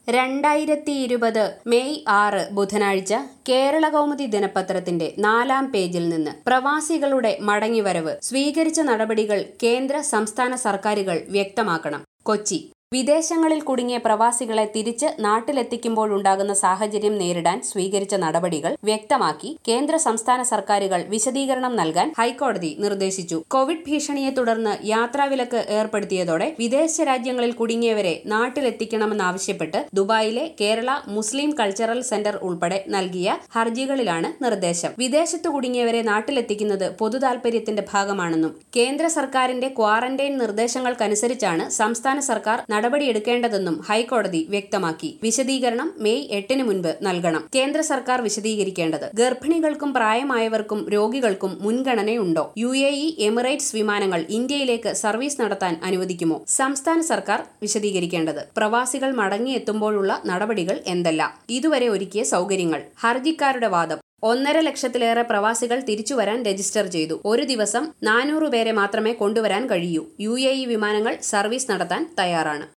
രണ്ടായിരത്തി ഇരുപത് മെയ് ആറ് ബുധനാഴ്ച കേരള കൗമുദി ദിനപത്രത്തിന്റെ നാലാം പേജിൽ നിന്ന് പ്രവാസികളുടെ മടങ്ങിവരവ് സ്വീകരിച്ച നടപടികൾ കേന്ദ്ര സംസ്ഥാന സർക്കാരുകൾ വ്യക്തമാക്കണം കൊച്ചി വിദേശങ്ങളിൽ കുടുങ്ങിയ പ്രവാസികളെ തിരിച്ച് നാട്ടിലെത്തിക്കുമ്പോഴുണ്ടാകുന്ന സാഹചര്യം നേരിടാൻ സ്വീകരിച്ച നടപടികൾ വ്യക്തമാക്കി കേന്ദ്ര സംസ്ഥാന സർക്കാരുകൾ വിശദീകരണം നൽകാൻ ഹൈക്കോടതി നിർദ്ദേശിച്ചു കോവിഡ് ഭീഷണിയെ തുടർന്ന് യാത്രാവിലക്ക് ഏർപ്പെടുത്തിയതോടെ വിദേശ രാജ്യങ്ങളിൽ കുടുങ്ങിയവരെ നാട്ടിലെത്തിക്കണമെന്നാവശ്യപ്പെട്ട് ദുബായിലെ കേരള മുസ്ലിം കൾച്ചറൽ സെന്റർ ഉൾപ്പെടെ നൽകിയ ഹർജികളിലാണ് നിർദ്ദേശം വിദേശത്ത് കുടുങ്ങിയവരെ നാട്ടിലെത്തിക്കുന്നത് പൊതുതാൽപര്യത്തിന്റെ ഭാഗമാണെന്നും കേന്ദ്ര സർക്കാരിന്റെ ക്വാറന്റൈൻ നിർദ്ദേശങ്ങൾക്കനുസരിച്ചാണ് സംസ്ഥാന സർക്കാർ നടപടിയെടുക്കേണ്ടതെന്നും ഹൈക്കോടതി വ്യക്തമാക്കി വിശദീകരണം മെയ് എട്ടിന് മുൻപ് നൽകണം കേന്ദ്ര സർക്കാർ വിശദീകരിക്കേണ്ടത് ഗർഭിണികൾക്കും പ്രായമായവർക്കും രോഗികൾക്കും മുൻഗണനയുണ്ടോ യു എ ഇ എമിറേറ്റ്സ് വിമാനങ്ങൾ ഇന്ത്യയിലേക്ക് സർവീസ് നടത്താൻ അനുവദിക്കുമോ സംസ്ഥാന സർക്കാർ വിശദീകരിക്കേണ്ടത് പ്രവാസികൾ മടങ്ങിയെത്തുമ്പോഴുള്ള നടപടികൾ എന്തെല്ലാം ഇതുവരെ ഒരുക്കിയ സൗകര്യങ്ങൾ ഹർജിക്കാരുടെ വാദം ഒന്നര ലക്ഷത്തിലേറെ പ്രവാസികൾ തിരിച്ചുവരാൻ രജിസ്റ്റർ ചെയ്തു ഒരു ദിവസം നാനൂറ് പേരെ മാത്രമേ കൊണ്ടുവരാൻ കഴിയൂ യു എ ഇ വിമാനങ്ങൾ സർവീസ് നടത്താൻ തയ്യാറാണ്